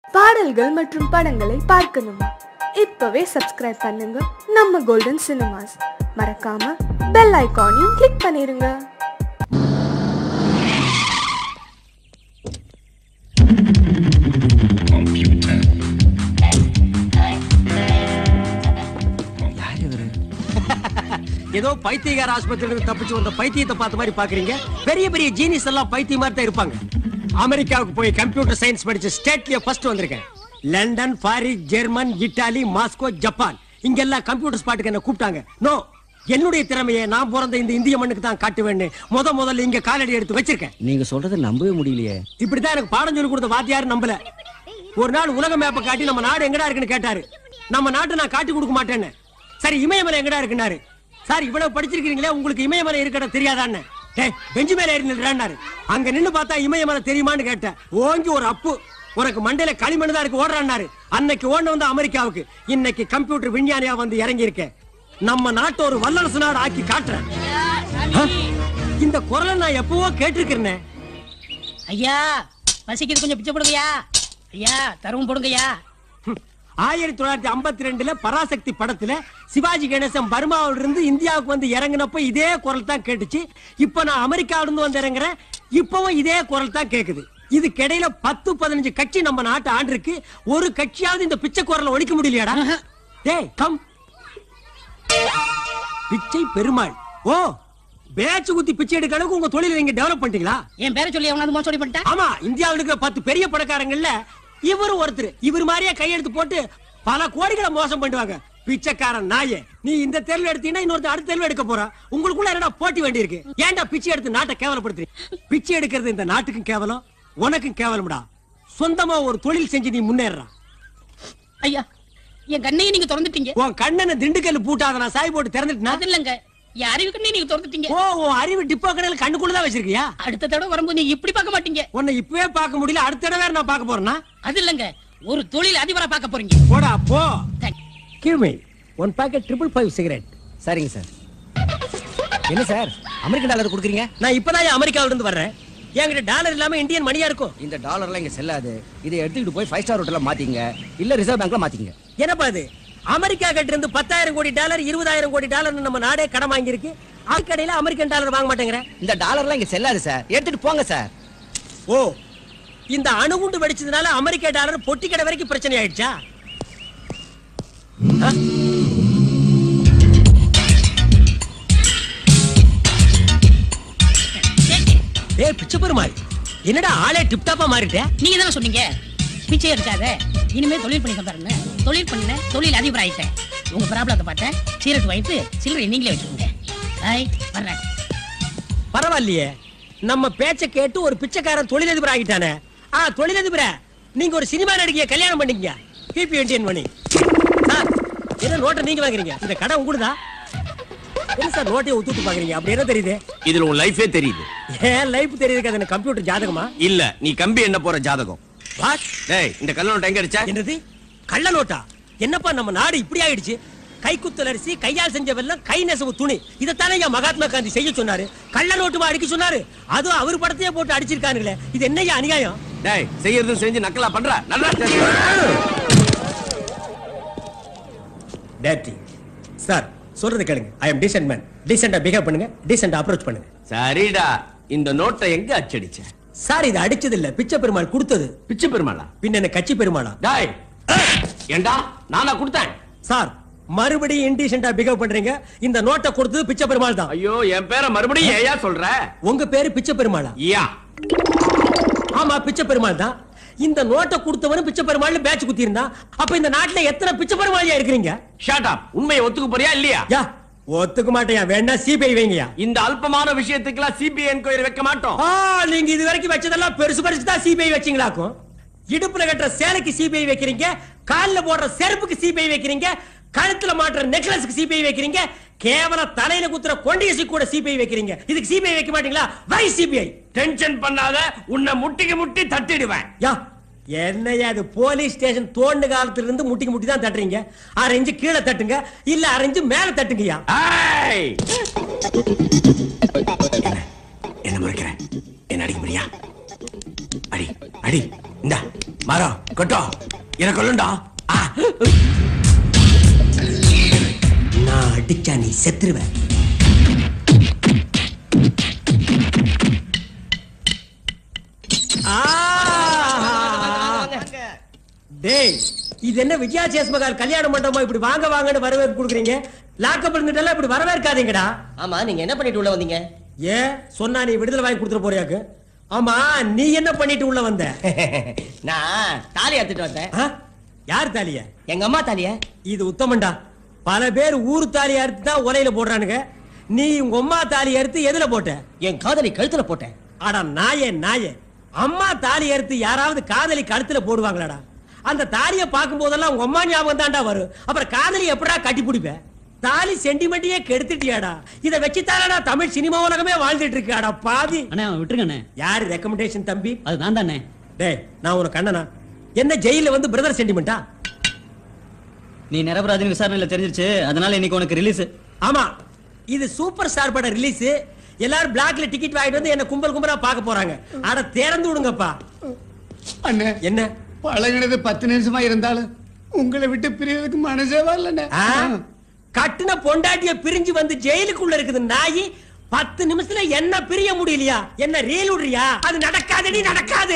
பாடல்கள் மற்றும் படங்களை பார்க்கணுமா இப்பவே சப்ஸ்கிரைப் பண்ணுங்க நம்ம கோல்டன் சினிமாஸ் மறக்காம பெல் ஐகானையும் கிளிக் பண்ணிருங்க யார் இவரு ஏதோ பைத்தியகார ஆஸ்பத்திரியில இருந்து தப்பிச்சு வந்த பைத்தியத்தை பார்த்த மாதிரி பாக்குறீங்க பெரிய பெரிய ஜீனிஸ் எல்லாம் பைத்தியம் மாதிரி தான் இருப்பாங்க அமெரிக்காவுக்கு போய் கம்ப்யூட்டர் சயின்ஸ் படிச்சு ஸ்டேட்லயே ஃபர்ஸ்ட் வந்திருக்கேன் London Paris German Italy Moscow Japan இங்க எல்லாம் கம்ப்யூட்டர் ஸ்பாட்டுக்கு என்ன கூப்பிட்டாங்க நோ என்னுடைய திறமையை நான் பிறந்த இந்த இந்திய மண்ணுக்கு தான் காட்டுவேன்னு முத முதல்ல இங்க காலடி எடுத்து வச்சிருக்கேன் நீங்க சொல்றத நம்பவே முடியலையே இப்படித்தான் எனக்கு பாடம் சொல்லி கொடுத்த வாத்தியார் நம்பல ஒரு நாள் உலக மேப்பை காட்டி நம்ம நாடு எங்கடா இருக்குன்னு கேட்டாரு நம்ம நாட்டை நான் காட்டி கொடுக்க மாட்டேன்னு சரி இமயமலை எங்கடா இருக்குன்னாரு சார் இவ்வளவு படிச்சிருக்கீங்களே உங்களுக்கு இமயமலை இருக்கட தெரியாதான்னு டேய் பெஞ்சு மேல ஏறி நின்றாரு அங்க நின்னு பார்த்தா இமயமலை தெரியுமான்னு கேட்டேன் ஓங்கி ஒரு அப்பு உனக்கு மண்டையில களிமண் தான் இருக்கு ஓடுறான்னாரு அன்னைக்கு ஓடுன வந்து அமெரிக்காவுக்கு இன்னைக்கு கம்ப்யூட்டர் விஞ்ஞானியா வந்து இறங்கி இருக்கேன் நம்ம நாட்டை ஒரு வல்லரசு நாடு ஆக்கி காட்டுறேன் ஆ? இந்த குரலை நான் எப்பவோ கேட்டிருக்கிறேனே ஐயா பசிக்குது கொஞ்சம் பிச்சை போடுங்கய்யா ஐயா தருவம் போடுங்கய்யா ஆயிரத்தி தொள்ளாயிரத்தி ஐம்பத்தி ரெண்டுல பராசக்தி படத்துல சிவாஜி கணேசன் பர்மாவில இருந்து இந்தியாவுக்கு வந்து இறங்கினப்ப இதே குரல் தான் கேட்டுச்சு இப்ப நான் அமெரிக்காவில இருந்து வந்து இறங்குறேன் இப்பவும் இதே குரல் தான் கேக்குது இதுக்கு இடையில பத்து பதினஞ்சு கட்சி நம்ம நாட்டு ஆண்டிருக்கு ஒரு கட்சியாவது இந்த பிச்சை குரலை ஒழிக்க முடியலையாடா டேய் கம் பிச்சை பெருமாள் ஓ பேச்சு குத்தி பிச்சை எடுக்க அளவுக்கு உங்க தொழிலை நீங்க டெவலப் பண்ணிட்டீங்களா என் பேரை சொல்லி அவனாவது மோசடி பண்ணிட்டா ஆமா இந்தியாவில் இருக்கிற பத்து பெரிய பணக்காரங்கள்ல இவரு ஒருத்தர் இவர் மாதிரியே கையெழுத்து போட்டு பல கோடிகளை மோசம் பண்ணுவாங்க பிச்சைக்காரன் நாயே நீ இந்த தேர்வு எடுத்தீங்கன்னா இன்னொருத்தர் அடுத்த தேர்வு எடுக்க போறா உங்களுக்குள்ள என்னடா போட்டி வேண்டி இருக்கு ஏன்டா பிச்சை எடுத்து நாட்டை கேவலப்படுத்துறீங்க பிச்சை எடுக்கிறது இந்த நாட்டுக்கும் கேவலம் உனக்கும் கேவலம்டா சொந்தமா ஒரு தொழில் செஞ்சு நீ முன்னேறா ஐயா என் கண்ணையும் நீங்க திறந்துட்டீங்க உன் கண்ணனை திண்டுக்கல் பூட்டாத நான் சாய் போட்டு திறந்துட்டுனா அது இல்லங்க என் அறிவு கண்ணையும் நீங்க திறந்துட்டீங்க ஓ உன் அறிவு டிப்போ கடையில் கண்ணுக்குள்ளதான் வச்சிருக்கியா அடுத்த தடவை வரும்போது நீங்க இப்படி பார்க்க மாட்டீங்க உன்னை இப்பவே பார்க்க முடியல அடுத்த தடவை வேற நான் பார்க்க போறேன்னா அது இல்லங்க ஒரு தொழில் அதிபரா பார்க்க போறீங்க போடா போ Thank- give me one packet triple five cigarette சரிங்க சார் என்ன சார் அமெரிக்கன் டாலர் கொடுக்குறீங்க நான் இப்பதான் அமெரிக்காவில இருந்து வர்றேன் என்கிட்ட டாலர் இல்லாம இந்தியன் மணியா இருக்கும் இந்த டாலர்லாம் இங்க செல்லாது இதை எடுத்துக்கிட்டு போய் ஃபைவ் ஸ்டார் ஹோட்டல்ல மாத்திங்க இல்ல ரிசர்வ் பேங்க்ல மாத்திங்க என்னப்பா இது அமெரிக்கா கிட்ட இருந்து பத்தாயிரம் கோடி டாலர் இருபதாயிரம் கோடி டாலர் நம்ம நாடே கடன் வாங்கியிருக்கு அதுக்கடையில அமெரிக்கன் டாலர் வாங்க மாட்டேங்கிற இந்த டாலர்லாம் இங்க செல்லாது சார் எடுத்துட்டு போங்க சார் ஓ இந்த அணுகுண்டு வெடிச்சதுனால அமெரிக்க டாலர் பொட்டி கடை வரைக்கும் பிரச்சனை ஆயிடுச்சா ஆ? ஏய் பிச்சை பெருமாள் என்னடா ஆளே டிப்டாப்பா மாறிட்ட நீங்க தானே சொன்னீங்க பிச்சை எடுக்காத இனிமே தொழில் பண்ணி பாருங்க தொழில் பண்ண தொழில் அதிபர் ஆயிட்டேன் உங்க ப்ராப்ளத்தை பார்த்தேன் சீரட் வாங்கிட்டு சில்லறை நீங்களே வச்சுக்கோங்க ஹாய் வர்றேன் பரவாயில்லையே நம்ம பேச்ச கேட்டு ஒரு பிச்சைக்காரன் தொழிலதிபர் ஆகிட்டானே ஆ தொழிலதிபர நீங்க ஒரு சினிமா நடிகைய கல்யாணம் பண்ணீங்க பிபி இண்டியன் மணி சார் என்ன நோட்டை நீங்க வாங்குறீங்க இந்த கடை உங்களுதா என்ன சார் நோட்டையை ஊத்துட்டு பாக்குறீங்க அப்படி என்ன தெரியுது இதுல உன் லைஃபே தெரியுது ஏன் லைஃப் தெரியுது அது கம்ப்யூட்டர் ஜாதகமா இல்ல நீ கம்பி என்ன போற ஜாதகம் வாட் டேய் இந்த கல்லூரி எங்க அடிச்ச என்னது கள்ள நோட்டா என்னப்பா நம்ம நாடு இப்படி ஆயிடுச்சு கைக்குத்தல் அரிசி கையால் செஞ்ச வெல்லம் கை நெசவு துணி இதைத்தானே ஐயா மகாத்மா காந்தி செய்ய சொன்னாரு கள்ள நோட்டுமா அடிக்க சொன்னாரு அதுவும் அவர் படத்தையே போட்டு அடிச்சிருக்கானுங்களே இது என்னய்யா அநியாயம் டேய் செய்யறதும் செஞ்சு நக்கலா பண்ற நல்லா டேட்டி சார் சொல்றது கேளுங்க ஐ அம் டீசென்ட் மேன் டீசெண்டா பிஹேவ் பண்ணுங்க டீசெண்டா அப்ரோச் பண்ணுங்க சரிடா இந்த நோட்டை எங்க அச்சடிச்ச சார் இது அடிச்சது இல்ல பிச்சை பெருமாள் கொடுத்தது பிச்சை பெருமாளா பின்ன என்ன கட்சி பெருமாளா டேய் ஏண்டா நானா கொடுத்தேன் சார் மறுபடியும் இன்டீசெண்டா பிஹேவ் பண்றீங்க இந்த நோட்டை கொடுத்தது பிச்சை பெருமாள் தான் ஐயோ என் பேரை மறுபடியும் ஏயா சொல்ற உங்க பேரு பிச்சை பெருமாளா யா ஆமா பிச்சை பெருமாள் தான் இந்த நோட்டை கொடுத்தவனும் பிச்சை பெருமாள் பேட்ச் குத்தி இருந்தான் அப்ப இந்த நாட்டுல எத்தனை பிச்சை பெருமாளியா இருக்கிறீங்க ஷாட் அப் உண்மையை ஒத்துக்க போறியா இல்லையா யா ஒத்துக்க மாட்டேயா வேணா சிபிஐ வைங்கயா இந்த அல்பமான விஷயத்துக்குலாம் சிபிஐ என்கொயரி வைக்க மாட்டோம் ஆ நீங்க இது வரைக்கும் வச்சதெல்லாம் பெருசு பெருசு தான் சிபிஐ வச்சீங்களாக்கும் இடுப்புல கட்டுற சேலைக்கு சிபிஐ வைக்கிறீங்க கால்ல போடுற செருப்புக்கு சிபிஐ வைக்கிறீங்க கழுத்துல மாட்டுற நெக்லஸ்க்கு சிபிஐ வைக்கிறீங்க கேவல தலையில குத்துற கொண்டியசி கூட சிபிஐ வைக்கிறீங்க இதுக்கு சிபிஐ வைக்க மாட்டீங்களா வை சிபிஐ டென்ஷன் பண்ணாத உன்னை முட்டிக்கு முட்டி தட்டிடுவேன் யா என்னையா அது போலீஸ் ஸ்டேஷன் தோண்டு காலத்துல இருந்து முட்டிக்கு முட்டி தான் தட்டுறீங்க அரைஞ்சு கீழே தட்டுங்க இல்ல அரைஞ்சு மேல தட்டுங்கய்யா ஏய்! என்ன முறைக்கிறேன் என்ன அடிக்க முடியா அடி அடி இந்த மரம் கொட்டோ எனக்கு கொல்லுண்டா ஆ. நான் அடிச்சா நீ செத்துருவ டேய் இது என்ன விஜயா சேஸ்மகார் கல்யாண மண்டபமா இப்படி வாங்க வாங்கன்னு வரவேற்பு கொடுக்குறீங்க லாக்கப் இருந்துட்டெல்லாம் இப்படி வரவேற்காதீங்கடா ஆமா நீங்க என்ன பண்ணிட்டு உள்ள வந்தீங்க ஏன் சொன்னா நீ விடுதலை வாங்கி கொடுத்துட போறியாக்கு ஆமா நீ என்ன பண்ணிட்டு உள்ள வந்த நான் தாலி எடுத்துட்டு வந்தேன் ஆ? யார் தாலிய எங்க அம்மா தாலிய இது உத்தமண்டா பல பேர் ஊர் தாலி அறுத்து தான் உலையில போடுறானுங்க நீ உங்க அம்மா தாலி அறுத்து எதுல போட்ட என் காதலி கழுத்துல போட்டேன் அட நாயே நாயே அம்மா தாலி அறுத்து யாராவது காதலி கழுத்துல போடுவாங்களாடா அந்த தாலிய பார்க்கும் போதெல்லாம் உங்க அம்மா ஞாபகம் தான்டா வரும் அப்புறம் காதலி எப்படா கட்டி பிடிப்ப தாலி சென்டிமெண்ட்டையே கெடுத்துட்டியாடா இத வச்சு தானடா தமிழ் சினிமா உலகமே வாழ்ந்துட்டு இருக்காடா பாதி அண்ணே அவன் விட்டுருங்க அண்ணே யாரு ரெக்கமெண்டேஷன் தம்பி அது நான் தானே டேய் நான் உனக்கு அண்ணனா என்ன ஜெயில வந்து பிரதர் சென்டிமெண்டா நீ நிரபராதின்னு விசாரணையில தெரிஞ்சிருச்சு அதனால இன்னைக்கு உனக்கு ரிலீஸ் ஆமா இது சூப்பர் ஸ்டார் படம் ரிலீஸ் எல்லாரும் பிளாக்ல டிக்கெட் வாங்கிட்டு வந்து என்ன கும்பல் கும்பலா பார்க்க போறாங்க அட திறந்து விடுங்கப்பா அண்ணே என்ன பழகினது பத்து நிமிஷமா இருந்தாலும் உங்களை விட்டு பிரியறதுக்கு மனசே வரலண்ணே ஆ? கட்டுன பொண்டாட்டிய பிரிஞ்சு வந்து ஜெயிலுக்குள்ள இருக்குது நாயி பத்து நிமிஷத்துல என்ன பிரிய முடியலையா என்ன ரீல் விடுறியா அது நடக்காதடி நடக்காது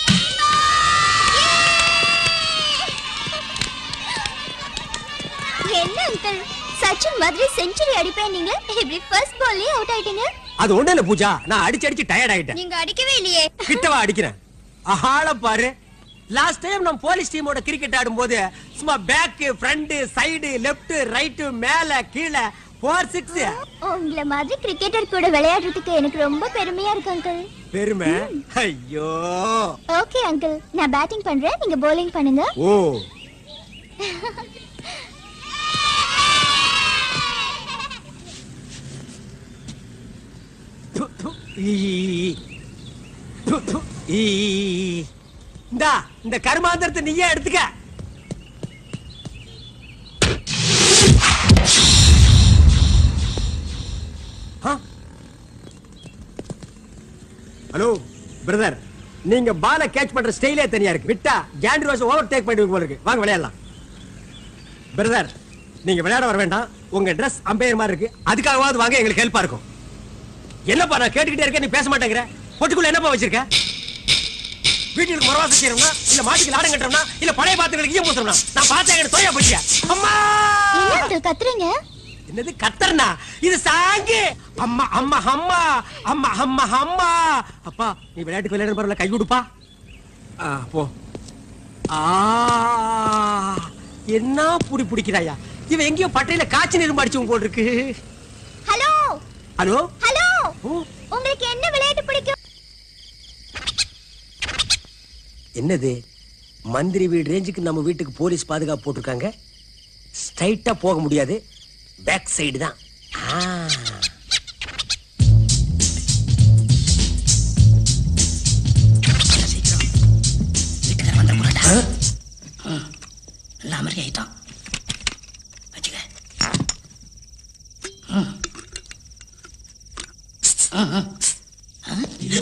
என்ன அங்கிள் சச்சின் மாதிரி செஞ்சுரி அடிப்பேன் நீங்க இப்படி ஃபர்ஸ்ட் பால்லே அவுட் ஆயிட்டீங்க அது ஒண்ணு இல்ல பூஜா நான் அடிச்சு அடிச்சு டயர்ட் ஆயிட்டேன் நீங்க அடிக்கவே இல்லையே கிட்டவா அடிக்கிறேன் ஆள பாரு லாஸ்ட் டைம் நம்ம போலீஸ் டீமோட கிரிக்கெட் ஆடும்போது சும்மா back front side left right மேல கீழே ஃபோர் சிக்ஸ் உங்களை மாதிரி கிரிக்கெட்டர் கூட விளையாடுறதுக்கு எனக்கு ரொம்ப பெருமையா இருக்கு அங்கிள் பெருமை ஐயோ ஓகே அங்கிள் நான் பேட்டிங் பண்றேன் நீங்க bowling பண்ணுங்க ஓ து, து, ஈ, து, து, ஈ. இந்தா இந்த கருமாந்திரத்தை நீயே எடுத்துக்க ஆ? ஹலோ பிரதர் நீங்க பால கேட்ச் பண்ற ஸ்டைலே தனியா இருக்கு விட்டா ஜாண்டி ரோஸ் ஓவர் டேக் பண்ணிடுங்க போல இருக்கு வாங்க விளையாடலாம் பிரதர் நீங்க விளையாட வர வேண்டாம் உங்க Dress அம்பையர் மாதிரி இருக்கு அதுக்காகவாவது வாங்க எங்களுக்கு ஹெல்ப்பா இருக்கும் என்னப்பா நான் கேட்டுக்கிட்டே இருக்கேன் நீ பேச மாட்டேங்கிற பொட்டுக்குள்ள என்னப்பா வச்சிருக்க வீட்டுக்கு மரவாசம் செய்யறோம்னா இல்ல மாட்டுக்கு லாடம் கட்டுறோம்னா இல்ல பழைய பாத்துகளுக்கு ஈயம் பூசுறோம்னா நான் பார்த்தேன் எனக்கு தொலையா போச்சியா அம்மா என்ன அங்கிள் கத்துறீங்க என்னது கத்தர்னா இது சாங்கு அம்மா அம்மா அம்மா அம்மா அம்மா அம்மா அப்பா நீ விளையாட்டுக்கு விளையாட பரவாயில்ல கை கொடுப்பா ஆ, போ ஆ என்ன புடி பிடிக்கிறாயா இவன் எங்கேயோ பட்டையில காய்ச்சி நிரும்பு அடிச்சவன் போல் இருக்கு ஹலோ ஹலோ ஹலோ ஓ, உங்களுக்கு என்ன விளையாட்டு பிடிக்கும் என்னது மந்திரி வீடு ரேஞ்சுக்கு நம்ம வீட்டுக்கு போலீஸ் பாதுகாப்பு போட்டிருக்காங்க ஸ்ட்ரைட்டா போக முடியாது பேக் சைடு தான் ஆ. சீக்கிரம் வீட்டுக்கார வந்த போறாடா நல்லா அமர்த்தி ஆயிட்டான் வச்சுக்க ம். ம், ம். ஆ?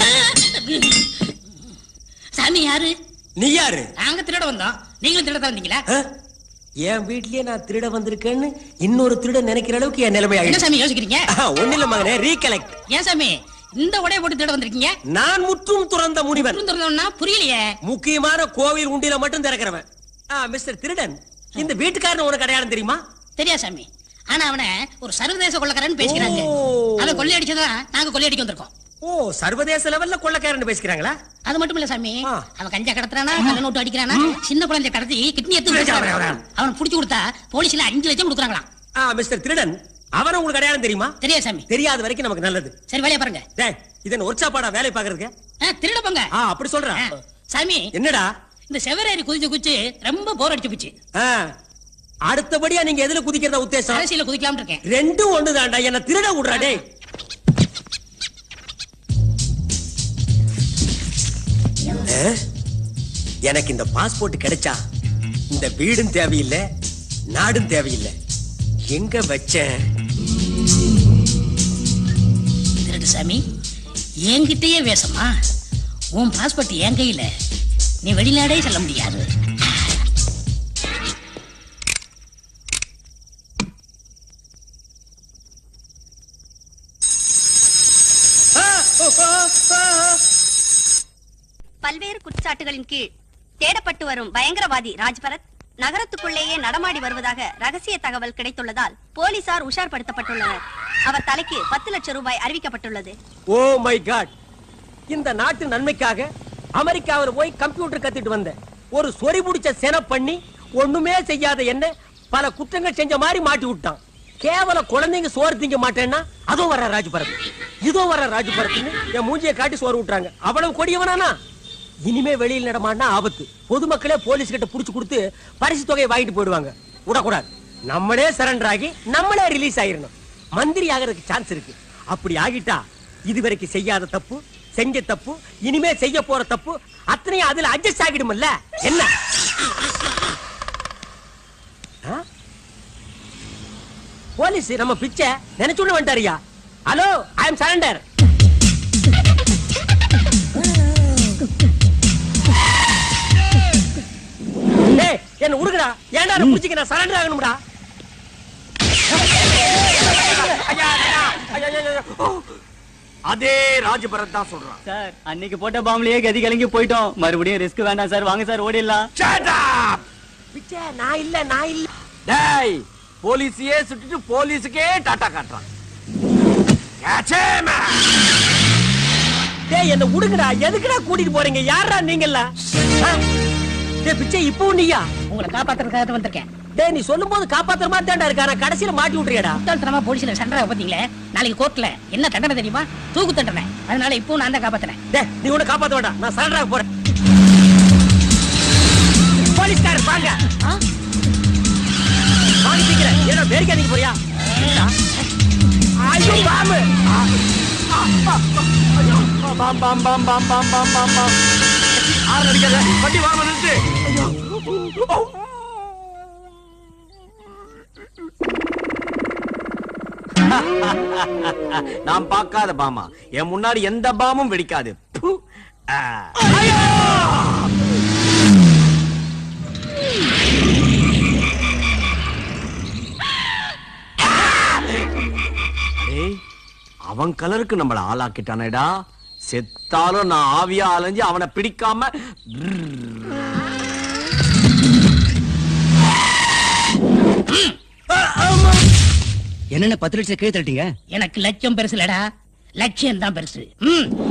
சாமி யாரு நீ யாரு நாங்க திருட வந்தோம் நீங்களும் திருட தான் வந்தீங்களா ஆ? என் வீட்லயே நான் திருட வந்திருக்கேன்னு இன்னொரு திருட நினைக்கிற அளவுக்கு என் நிலைமை என்ன ஆயிடுச்சு சாமி யோசிக்கிறீங்க ஒண்ணு இல்ல மகனே ரீகலெக்ட் ஏன் சாமி இந்த உடைய போட்டு திருட வந்திருக்கீங்க நான் முற்றும் துறந்த முனிவன் திறந்து திறந்தோம்னா புரியலையே முக்கியமான கோவில் உண்டியில மட்டும் திறக்கிறவன் ஆ, மிஸ்டர் திருடன் இந்த வீட்டுக்காரன் உனக்கு அடையாளம் தெரியுமா தெரியா சாமி ஆனா அவனை ஒரு சர்வதேச கொள்ளக்காரன் பேசிக்கிறாங்க ஓ. அவன் கொள்ளையடிச்சதா நாங்க கொள்ளையடிக்க வந்திருக்கோம் ஓ சர்வதேச லெவல்ல கொள்ளக்காரன் பேசிக்கிறாங்களா அது மட்டும் இல்ல சாமி ஆ. அவன் கஞ்சா கடத்துறானா கள்ள நோட்டு அடிக்கிறானா சின்ன குழந்தை கடத்தி கிட்னி எடுத்து வச்சிருக்கான். அவன் புடிச்சு கொடுத்தா போலீஸ்ல அஞ்சு லட்சம் கொடுக்குறாங்களாம் ஆ, மிஸ்டர் திருடன் அவன உங்களுக்கு அடையாளம் தெரியுமா தெரியா சாமி தெரியாத வரைக்கும் நமக்கு நல்லது சரி வேலையை பாருங்க டேய் இதன் ஒர்க்ஷாப்பாடா வேலை பாக்குறதுக்கு ஆ, திருட போங்க ஆ அப்படி சொல்றேன் ஆ, சாமி என்னடா இந்த செவரேறி குதிச்சு குதிச்சு ரொம்ப போர் அடிச்சு போச்சு ஆ, அடுத்தபடியா நீங்க எதுல குதிக்கிறதா உத்தேசம் அரசியல குதிக்கலாம்னு இருக்கேன் ரெண்டும் ஒண்ணுதான்டா என்ன திருட விடுறா டேய் ஆ? எனக்கு இந்த பாஸ்போர்ட் கிடைச்சா இந்த வீடும் தேவையில்லை நாடும் தேவையில்லை எங்க வச்சேன் திருடு சாமி என்கிட்டயே வேஷமா உன் பாஸ்போர்ட் என் கையில நீ வெளிநாடே செல்ல முடியாது பல்வேறு குற்றச்சாட்டுகளின் கீழ் தேடப்பட்டு வரும் பயங்கரவாதி ராஜ்பரத் நகரத்துக்குள்ளேயே நடமாடி வருவதாக ரகசிய தகவல் கிடைத்துள்ளதால் போலீசார் உஷார்படுத்தப்பட்டுள்ளனர் அவர் தலைக்கு பத்து லட்சம் ரூபாய் அறிவிக்கப்பட்டுள்ளது ஓ மை காட் இந்த நாட்டு நன்மைக்காக அமெரிக்காவில் போய் கம்ப்யூட்டர் கத்துட்டு வந்தேன் ஒரு சொறி பிடிச்ச சென பண்ணி ஒண்ணுமே செய்யாத என்ன பல குற்றங்கள் செஞ்ச மாதிரி மாட்டி விட்டான் கேவல குழந்தைங்க சோறு திங்க மாட்டேன்னா அதுவும் வர ராஜபரத் இதுவும் வர ராஜபரத்னு என் மூஞ்சியை காட்டி சோறு விட்டுறாங்க அவ்வளவு கொடியவனானா இனிமே வெளியில் நடமாடினா ஆபத்து பொதுமக்களே போலீஸ் கிட்ட புடிச்சு கொடுத்து பரிசு தொகையை வாங்கிட்டு போயிடுவாங்க விடக்கூடாது நம்மளே சரண்டர் ஆகி நம்மளே ரிலீஸ் ஆயிரணும் மந்திரி ஆகிறதுக்கு சான்ஸ் இருக்கு அப்படி ஆகிட்டா இதுவரைக்கும் செய்யாத தப்பு செஞ்ச தப்பு இனிமே செய்ய போற தப்பு அத்தனையும் அதுல அட்ஜஸ்ட் ஆகிடும்ல என்ன ஆ? போலீஸ் நம்ம பிச்சை நினைச்சுன்னு வந்துட்டாரியா ஹலோ ஐ எம் சரண்டர் டேய் என்ன உருகுடா ஏன்டா என்ன புடிச்சிக்க நான் சரண்டர் ஆகணும்டா ஐயா, ஐயா, ஐயா, ஐயா, ஐயா. ஓ. அதே ராஜபரத் தான் சொல்றான் சார் அன்னைக்கு போட்ட பாம்புலயே கதி கலங்கி போயிட்டோம் மறுபடியும் ரிஸ்க் வேண்டாம் சார் வாங்க சார் ஓடிடலாம் Shut up! பிச்சை நான் இல்ல நான் இல்ல டேய் போலீஸையே சுட்டுட்டு போலீஸுக்கே டாட்டா காட்டுறான் Catch him! டேய் என்ன உடுங்கடா எதுக்குடா கூட்டிட்டு போறீங்க யாரா நீங்கல்ல டேய் பிச்சை இப்போ நீயா உங்களை காப்பாத்துறதுக்காக தான் வந்திருக்கேன் டேய் நீ சொல்லும் போது காப்பாத்துற மாதிரி தான்டா இருக்கா நான் கடைசியில மாட்டி விட்டுறியடா முட்டாள்தனமா போலீஸ்ல சண்டை பாத்தீங்களே நாளைக்கு கோர்ட்ல என்ன தண்டனை தெரியுமா தூக்கு தண்டனை அதனால இப்போ நான் தான் காப்பாத்துறேன் டேய் நீ உன்னை காப்பாத்த வேண்டாம் நான் சரண்டர் ஆக போறேன் போலீஸ்காரர் வாங்க வாங்க சீக்கிரம் ஏடா வேடிக்கை அடிக்க போறியா என்னடா? ஐயோ பாம்பு ஆ, ஆ, ஆ, ஐயோ, bomb bomb bomb bomb bomb bomb bomb bomb ஆறு அடிக்காத வண்டி வாங்க நிறுத்து ஓ. நான் பார்க்காத பாமா என் முன்னாடி எந்த பாமும் வெடிக்காது ப்பு. ஆ. டேய், அவன் கலருக்கு நம்மள ஆளாக்கிட்டானேடா செத்தாலும் நான் ஆவியா அலைஞ்சு அவனை பிடிக்காம என்னென்ன பத்து லட்சம் கீழே தட்டிங்க எனக்கு லட்சம் பெருசு இல்லடா லட்சியம் தான் பெருசு ம்